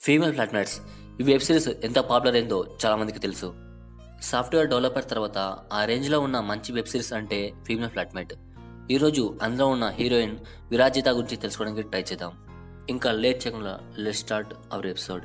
female flatmates ఈ web series ఎంత popular అయిందో చాలా మందికి తెలుసు సాఫ్ట్వేర్ డెవలపర్ తర్వాత ఆ రేంజ్లో ఉన్న మంచి వెబ్ సిరీస్ అంటే ఫీమేల్ ఫ్లాట్మేట్ ఈరోజు అందులో ఉన్న హీరోయిన్ విరాజిత గురించి తెలుసుకోవడానికి ట్రై చేద్దాం ఇంకా లేట్ చేయకుండా let start our episode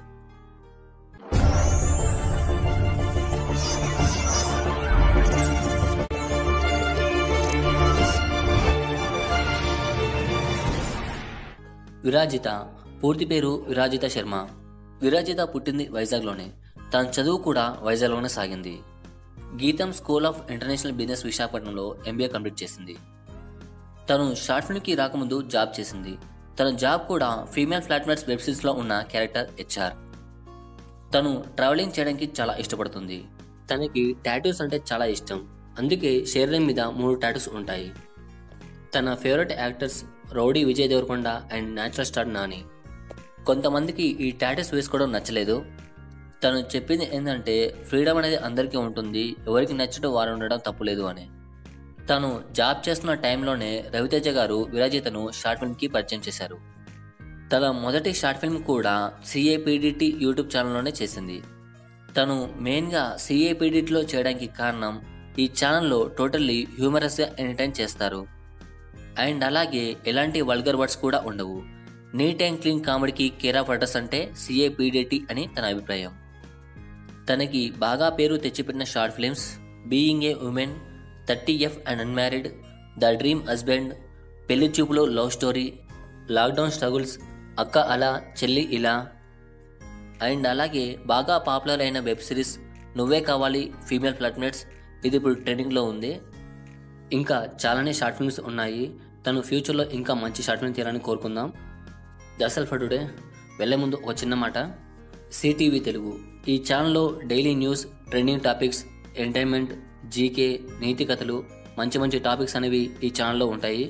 Virajitha పూర్తి పేరు విరాజిత శర్మ విరాజిత పుట్టింది వైజాగ్లోనే తన చదువు కూడా వైజాగ్లోనే సాగింది Gitam school of international business విశాఖపట్నంలో ఎంబీఏ కంప్లీట్ చేసింది తను షార్ట్ ఫిల్మ్కి రాకముందు జాబ్ చేసింది తన జాబ్ కూడా ఫీమేల్ ఫ్లాట్మేట్స్ వెబ్ సిరీస్లో ఉన్న క్యారెక్టర్ హెచ్ఆర్ తను ట్రావెలింగ్ చేయడానికి చాలా ఇష్టపడుతుంది తనకి టాటూస్ అంటే చాలా ఇష్టం అందుకే శరీరం మీద మూడు టాటూస్ ఉంటాయి తన favourite actors rowdy Vijay Deverakonda and natural star Nani కొంతమందికి ఈ టాటూస్ వేసుకోవడం నచ్చలేదు తను చెప్పింది ఏంటంటే ఫ్రీడమ్ అనేది అందరికీ ఉంటుంది ఎవరికి నచ్చడం వారు ఉండడం తప్పులేదు అని తను జాబ్ చేస్తున్న టైంలోనే రవితేజ గారు విరాజితను షార్ట్ ఫిల్మ్కి పరిచయం చేశారు తన మొదటి షార్ట్ ఫిల్మ్ కూడా సిఏపిడిటి యూట్యూబ్ ఛానల్లోనే చేసింది తను మెయిన్గా సిఏపిడిటిలో చేయడానికి కారణం ఈ ఛానల్లో టోటల్లీ హ్యూమరస్గా ఎంటర్టైన్ చేస్తారు అండ్ అలాగే ఎలాంటి వల్గర్ వర్డ్స్ కూడా ఉండవు నీట్ అండ్ క్లీన్ కామెడీకి కేర్ ఆఫ్ అడ్రస్ అంటే సిఏపిడిటి అని తన అభిప్రాయం తనకి బాగా పేరు తెచ్చిపెట్టిన short films being a woman thirty F and unmarried the dream husband పెళ్లి చూపులో లవ్ స్టోరీ లాక్డౌన్ స్ట్రగుల్స్ అక్క అలా చెల్లి ఇలా అండ్ అలాగే బాగా పాపులర్ అయిన వెబ్ సిరీస్ నువ్వే కావాలి ఫీమేల్ ఫ్లాట్మేట్స్ ఇది ఇప్పుడు ట్రెండింగ్లో ఉంది ఇంకా చాలానే షార్ట్ ఫిల్మ్స్ ఉన్నాయి తను ఫ్యూచర్లో ఇంకా మంచి షార్ట్ ఫిల్మ్ తీయాలని కోరుకుందాం దర్శల్ ఫర్ టుడే వెళ్ళే ముందు ఒక చిన్న మాట సిటీవీ తెలుగు ఈ ఛానల్లో daily news trending topics entertainment GK నీతి కథలు మంచి మంచి టాపిక్స్ అనేవి ఈ ఛానల్లో ఉంటాయి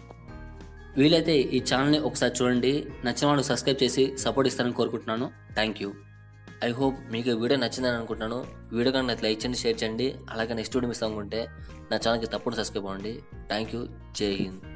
వీలైతే ఈ ఛానల్ని ఒకసారి చూడండి నచ్చిన వాళ్ళు సబ్స్క్రైబ్ చేసి సపోర్ట్ ఇస్తారని కోరుకుంటున్నాను థ్యాంక్ యూ ఐ హోప్ మీకు ఈ వీడియో నచ్చిందని అనుకుంటున్నాను వీడియో కనుక లైక్ చేయండి షేర్ చేయండి అలాగే నెక్స్ట్ వీడియో మిస్ అనుకుంటే నా ఛానల్కి తప్పకుండా సబ్స్క్రైబ్ అవ్వండి థ్యాంక్ యూ జై హింద్